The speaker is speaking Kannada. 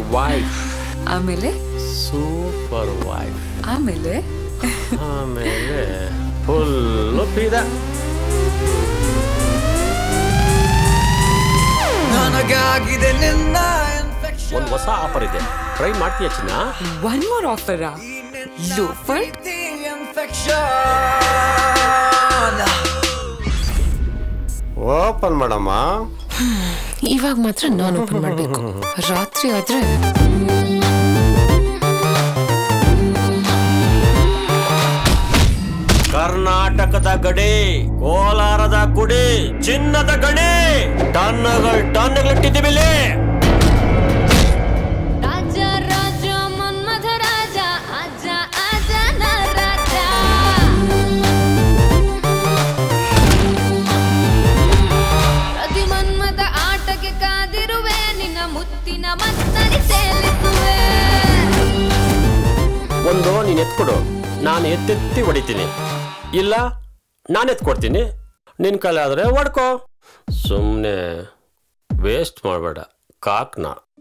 ವೈಫ್ ಆಮೇಲೆ ಸೂಪರ್ ವೈಫ್ ಆಮೇಲೆ ಆಮೇಲೆ ಫುಲ್ಲು ಪೀದ ನನಗಾಗಿದೆ ನಿನ್ನ ಒಂದು ಹೊಸ ಆಫರ್ ಇದೆ ಟ್ರೈ ಮಾಡ್ತೀಯ ಚಿನ್ನ ಒನ್ ಮೋರ್ ಆಫರಾ ಲೋಫರ್ ಓಪನ್ ಮಾಡಮ್ಮ ಇವಾಗ ಮಾತ್ರ ನಾನು ಓಪನ್ ಮಾಡ್ಬೇಕು ರಾತ್ರಿ ಆದ್ರೆ ಕರ್ನಾಟಕದ ಗಡಿ ಕೋಲಾರದ ಗುಡಿ ಚಿನ್ನದ ಗಣಿ ಟನ್ನುಗಳು ಟನ್ನುಗಳಿಟ್ಟಿದ್ದೀವಿ ರಾಜ ರಾಜ ಮನ್ಮಥ ರಾಜ ಅಜ್ಜ ಅಜ್ಜ ರಾಜ ಪ್ರತಿ ಮನ್ಮಥ ಆಟಕ್ಕೆ ಕಾದಿರುವೆ ನಿನ್ನ ಮುತ್ತಿನ ಮತ್ತಲಿ ಸೇಲಿಸುವೆ ಒಂದು ನೀನ್ ಎತ್ಕೊಡು ನಾನು ಎತ್ತೆತ್ತಿ ಹೊಡಿತೀನಿ ಇಲ್ಲ ನಾನು ಎತ್ಕೊಡ್ತೀನಿ ನಿನ್ ಕೈಲಾದ್ರೆ ಹೊಡ್ಕೋ ಸುಮ್ಮನೆ ವೇಸ್ಟ್ ಮಾಡಬೇಡ ಕಾಕ್ನ